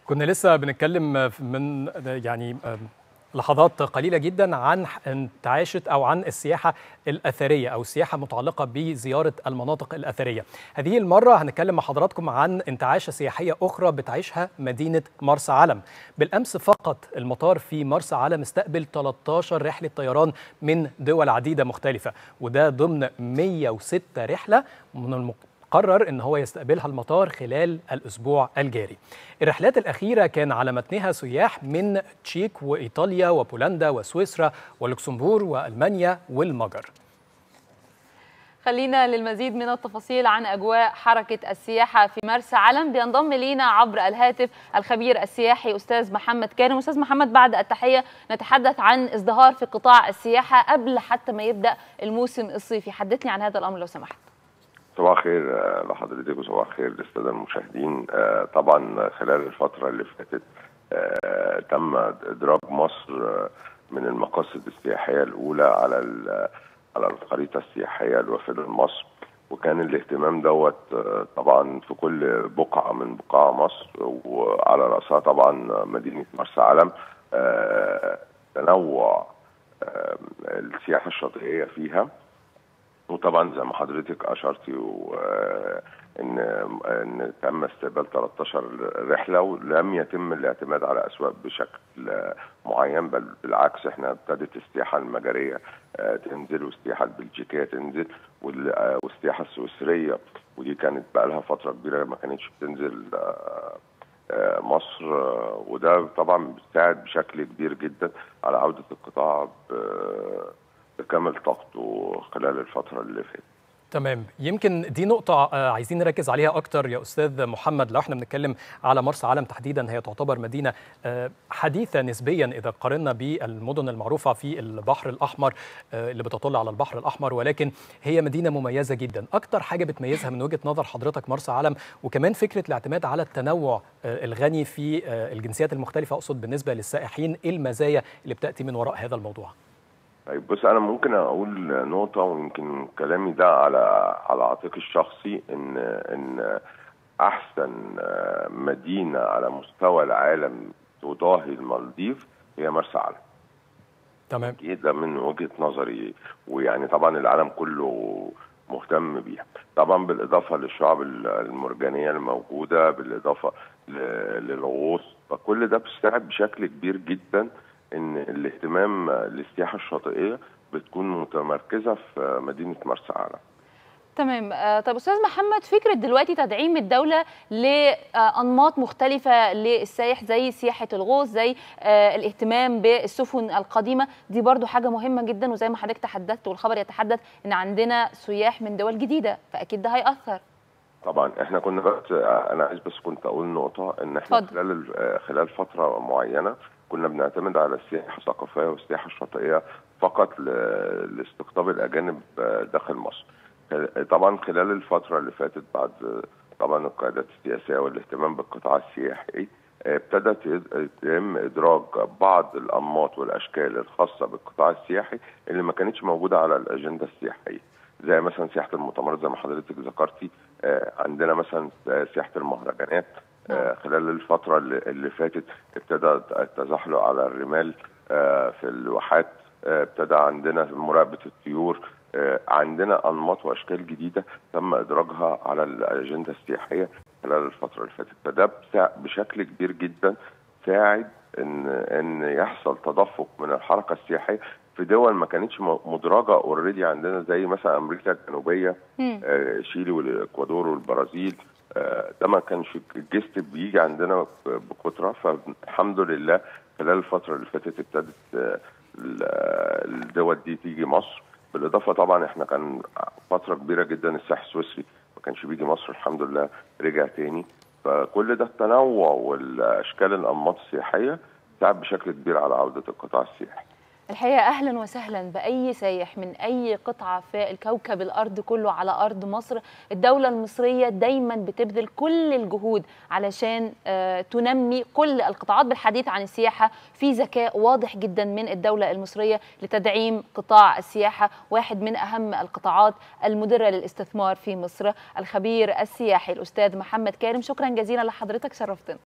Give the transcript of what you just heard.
كنا لسه بنتكلم من يعني لحظات قليلة جدا عن انتعاشة أو عن السياحة الأثرية أو السياحة متعلقة بزيارة المناطق الأثرية هذه المرة هنتكلم مع حضراتكم عن انتعاشة سياحية أخرى بتعيشها مدينة مرسى علم بالأمس فقط المطار في مرسى علم استقبل 13 رحلة طيران من دول عديدة مختلفة وده ضمن 106 رحلة من قرر ان هو يستقبلها المطار خلال الاسبوع الجاري. الرحلات الاخيره كان على متنها سياح من تشيك وايطاليا وبولندا وسويسرا ولوكسمبور والمانيا والمجر. خلينا للمزيد من التفاصيل عن اجواء حركه السياحه في مرسى علم بينضم لينا عبر الهاتف الخبير السياحي استاذ محمد كارم استاذ محمد بعد التحيه نتحدث عن ازدهار في قطاع السياحه قبل حتى ما يبدا الموسم الصيفي حدثني عن هذا الامر لو سمحت صباح الخير لحضرتك وصباح الخير للساده المشاهدين طبعا خلال الفتره اللي فاتت تم ادراج مصر من المقاصد السياحيه الاولى على على الخريطه السياحيه الوافده لمصر وكان الاهتمام دوت طبعا في كل بقعه من بقاع مصر وعلى راسها طبعا مدينه مرسى علم تنوع السياحه الشاطئيه فيها وطبعا زي ما حضرتك اشرتي ان ان تم استقبال 13 رحله ولم يتم الاعتماد على اسواق بشكل معين بل بالعكس احنا ابتدت السياحه المجريه تنزل والسياحه البلجيكيه تنزل والسياحه السويسريه ودي كانت بقى لها فتره كبيره ما كانتش بتنزل مصر وده طبعا بيساعد بشكل كبير جدا على عوده القطاع بكامل طاقته خلال الفترة اللي فاتت تمام يمكن دي نقطة عايزين نركز عليها أكتر يا أستاذ محمد لو احنا بنتكلم على مرسى علم تحديدا هي تعتبر مدينة حديثة نسبيا إذا قارنا بالمدن المعروفة في البحر الأحمر اللي بتطل على البحر الأحمر ولكن هي مدينة مميزة جدا أكتر حاجة بتميزها من وجهة نظر حضرتك مرسى علم وكمان فكرة الاعتماد على التنوع الغني في الجنسيات المختلفة أقصد بالنسبة للسائحين إيه المزايا اللي بتأتي من وراء هذا الموضوع؟ طيب بص انا ممكن اقول نقطه ويمكن كلامي ده على على عاتقي الشخصي ان ان احسن مدينه على مستوى العالم تضاهي المالديف هي مرسى علم تمام ده من وجهه نظري ويعني طبعا العالم كله مهتم بيها طبعا بالاضافه للشعب المرجانيه الموجوده بالاضافه للغوص فكل ده بيساعد بشكل كبير جدا ان الاهتمام للسياحه الشاطئيه بتكون متمركزه في مدينه مرسى علم. تمام طب استاذ محمد فكره دلوقتي تدعيم الدوله لانماط مختلفه للسائح زي سياحه الغوص زي الاهتمام بالسفن القديمه دي برضو حاجه مهمه جدا وزي ما حضرتك تحدثت والخبر يتحدث ان عندنا سياح من دول جديده فاكيد ده هياثر. طبعا احنا كنا بس انا عايز بس كنت اقول نقطه ان احنا فضل. خلال خلال فتره معينه كنا بنعتمد على السياحه الثقافيه والسياحه الشاطئيه فقط لاستقطاب الاجانب داخل مصر. طبعا خلال الفتره اللي فاتت بعد طبعا القيادات السياسيه والاهتمام بالقطاع السياحي ابتدت يتم ادراج بعض الانماط والاشكال الخاصه بالقطاع السياحي اللي ما كانتش موجوده على الاجنده السياحيه. زي مثلا سياحه المؤتمرات زي ما حضرتك ذكرتي عندنا مثلا سياحه المهرجانات خلال الفترة اللي فاتت ابتدى التزحلق على الرمال في الواحات ابتدى عندنا مراقبة الطيور عندنا أنماط وأشكال جديدة تم إدراجها على الأجندة السياحية خلال الفترة اللي فاتت فده بشكل كبير جدا ساعد إن إن يحصل تدفق من الحركة السياحية في دول ما كانتش مدرجه اوريدي عندنا زي مثلا امريكا الجنوبيه آه شيلي والاكوادور والبرازيل آه ده ما كانش الجست بيجي عندنا بكثره فالحمد لله خلال الفتره اللي فاتت ابتدت آه الدول دي تيجي مصر بالاضافه طبعا احنا كان فتره كبيره جدا الساحل السويسري ما كانش بيجي مصر الحمد لله رجع تاني فكل ده التنوع والاشكال الانماط السياحيه ساعد بشكل كبير على عوده القطاع السياحي الحقيقه اهلا وسهلا باي سايح من اي قطعه في الكوكب الارض كله على ارض مصر الدوله المصريه دايما بتبذل كل الجهود علشان تنمي كل القطاعات بالحديث عن السياحه في ذكاء واضح جدا من الدوله المصريه لتدعيم قطاع السياحه واحد من اهم القطاعات المدره للاستثمار في مصر الخبير السياحي الاستاذ محمد كارم شكرا جزيلا لحضرتك شرفتنا